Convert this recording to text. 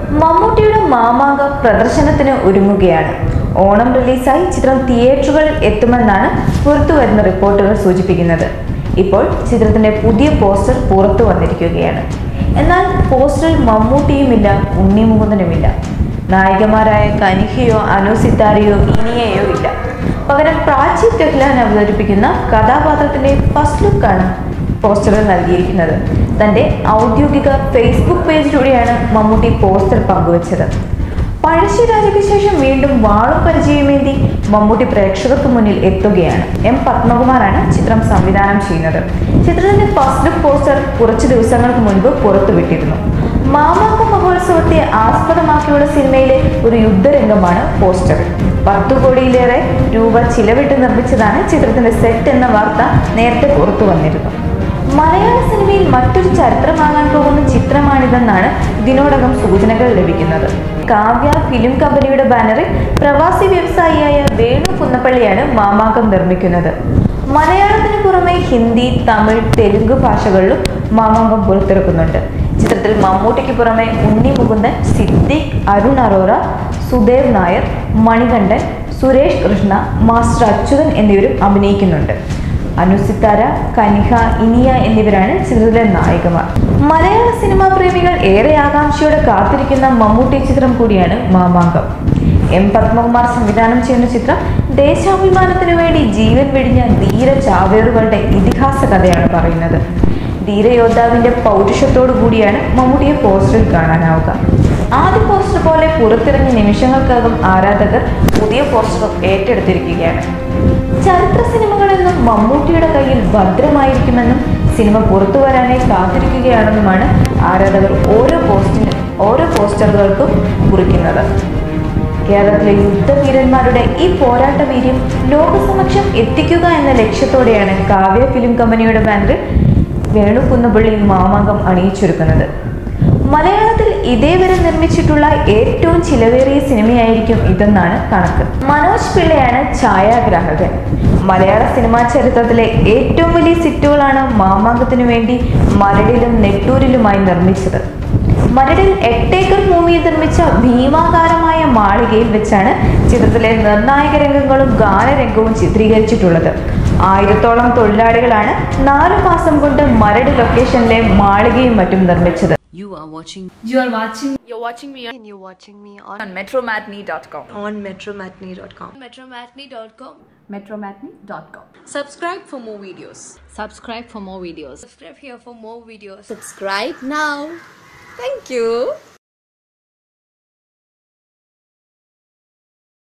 മമ്മൂട്ടിയുടെ മാമാങ്ക പ്രദർശനത്തിന് ഒരുങ്ങുകയാണ് ഓണം റിലീസായി ചിത്രം തിയേറ്ററുകളിൽ എത്തുമെന്നാണ് പുറത്തുവരുന്ന റിപ്പോർട്ടുകൾ സൂചിപ്പിക്കുന്നത് ഇപ്പോൾ ചിത്രത്തിന്റെ പുതിയ പോസ്റ്റർ പുറത്തു വന്നിരിക്കുകയാണ് എന്നാൽ പോസ്റ്ററിൽ മമ്മൂട്ടിയുമില്ല ഉണ്ണി മുകുന്ദനുമില്ല നായികമാരായ കനിഹയോ അനു സിത്താരയോ ഇനിയയോ ഇല്ല പകരം പ്രാചി തെഹ്ലാൻ അവതരിപ്പിക്കുന്ന കഥാപാത്രത്തിന്റെ ഫസ്റ്റ് ലുക്കാണ് പോസ്റ്ററിൽ നൽകിയിരിക്കുന്നത് തന്റെ ഔദ്യോഗിക ഫേസ്ബുക്ക് പേജിലൂടെയാണ് മമ്മൂട്ടി പോസ്റ്റർ പങ്കുവച്ചത് പഴശ്ശിരാജയ്ക്ക് ശേഷം വീണ്ടും വാളും പരിചയമേന്തി മമ്മൂട്ടി പ്രേക്ഷകർക്ക് മുന്നിൽ എത്തുകയാണ് എം പത്മകുമാറാണ് ചിത്രം സംവിധാനം ചെയ്യുന്നത് ചിത്രത്തിന്റെ ഫസ്റ്റ് ലുക്ക് പോസ്റ്റർ കുറച്ച് ദിവസങ്ങൾക്ക് മുൻപ് പുറത്തുവിട്ടിരുന്നു മാമാങ്ക മഹോത്സവത്തെ ആസ്പദമാക്കിയുള്ള സിനിമയിലെ ഒരു യുദ്ധരംഗമാണ് പോസ്റ്റർ പത്തു കോടിയിലേറെ രൂപ ചിലവിട്ട് നിർമ്മിച്ചതാണ് ചിത്രത്തിന്റെ സെറ്റ് എന്ന വാർത്ത നേരത്തെ പുറത്തു വന്നിരുന്നു മലയാള സിനിമയിൽ മറ്റൊരു ചരിത്രമാകാൻ പോകുന്ന ചിത്രമാണിതെന്നാണ് ഇതിനോടകം സൂചനകൾ ലഭിക്കുന്നത് കാവ്യ ഫിലിം കമ്പനിയുടെ ബാനറിൽ പ്രവാസി വ്യവസായിയായ വേണു കുന്നപ്പള്ളിയാണ് മാമാങ്കം നിർമ്മിക്കുന്നത് മലയാളത്തിന് പുറമെ ഹിന്ദി തമിഴ് തെലുങ്ക് ഭാഷകളിലും മാമാങ്കം പുറത്തിറക്കുന്നുണ്ട് ചിത്രത്തിൽ മമ്മൂട്ടിക്ക് പുറമെ ഉണ്ണി മുകുന്ദൻ സിദ്ദിഖ് അരുൺ അറോറ സുദേവ് നായർ മണികണ്ഠൻ സുരേഷ് കൃഷ്ണ മാസ്റ്റർ അച്യുതൻ എന്നിവരും അഭിനയിക്കുന്നുണ്ട് അനുസിത്താര കനിഹ ഇനിയ എന്നിവരാണ് ചിത്രത്തിലെ നായികമാർ മലയാള സിനിമാ പ്രേമികൾ ഏറെ ആകാംക്ഷയോടെ കാത്തിരിക്കുന്ന മമ്മൂട്ടി ചിത്രം കൂടിയാണ് മാമാങ്കം എം പത്മകുമാർ സംവിധാനം ചെയ്യുന്ന ചിത്രം ദേശാഭിമാനത്തിനു വേണ്ടി ജീവൻ വെടിഞ്ഞ ധീര ചാവേറുകളുടെ ഇതിഹാസ കഥയാണ് പറയുന്നത് ധീരയോദ്ധാവിന്റെ പൗരുഷത്തോടു കൂടിയാണ് മമ്മൂട്ടിയെ പോസ്റ്ററിൽ കാണാനാവുക ആദ്യ പോസ്റ്റർ പോലെ പുറത്തിറങ്ങിയ നിമിഷങ്ങൾക്കകം ആരാധകർ പുതിയ പോസ്റ്റർ ഏറ്റെടുത്തിരിക്കുകയാണ് ചരിത്ര സിനിമകളെന്നും മമ്മൂട്ടിയുടെ കയ്യിൽ ഭദ്രമായിരിക്കുമെന്നും സിനിമ പുറത്തു വരാനായി കാത്തിരിക്കുകയാണെന്നുമാണ് ആരാധകർ ഓരോ പോസ്റ്റിനും ഓരോ പോസ്റ്ററുകൾക്കും കുറിക്കുന്നത് കേരളത്തിലെ യുദ്ധവീരന്മാരുടെ ഈ പോരാട്ട വീര്യം ലോകസമക്ഷം എത്തിക്കുക എന്ന ലക്ഷ്യത്തോടെയാണ് കാവ്യ ഫിലിം കമ്പനിയുടെ ബാനറിൽ വേണു കുന്നപ്പള്ളി മാമാങ്കം അണിയിച്ചൊരുക്കുന്നത് മലയാളത്തിൽ ഇതേവരെ നിർമ്മിച്ചിട്ടുള്ള ഏറ്റവും ചിലവേറിയ സിനിമയായിരിക്കും ഇതെന്നാണ് കണക്ക് മനോജ് പിള്ളയാണ് ഛായാഗ്രാഹകൻ മലയാള സിനിമാ ചരിത്രത്തിലെ ഏറ്റവും വലിയ സിറ്റുകളാണ് മാമാങ്കത്തിനു വേണ്ടി മരടിലും നെട്ടൂരിലുമായി നിർമ്മിച്ചത് മരടിൽ എട്ടേക്കർ ഭൂമിയിൽ നിർമ്മിച്ച ഭീമാകാരമായ മാളികയിൽ വെച്ചാണ് ചിത്രത്തിലെ നിർണായക രംഗങ്ങളും ഗാനരംഗവും ചിത്രീകരിച്ചിട്ടുള്ളത് ആയിരത്തോളം തൊഴിലാളികളാണ് നാലു മാസം കൊണ്ട് മരട് ലൊക്കേഷനിലെ മാളികയും മറ്റും നിർമ്മിച്ചത് You are watching You are watching You're watching me on, and you're watching me on, on metromatney.com on metromatney.com. metromatney.com. metromatney.com subscribe for more videos subscribe for more videos Subscribe here for more videos. Subscribe now. Thank you.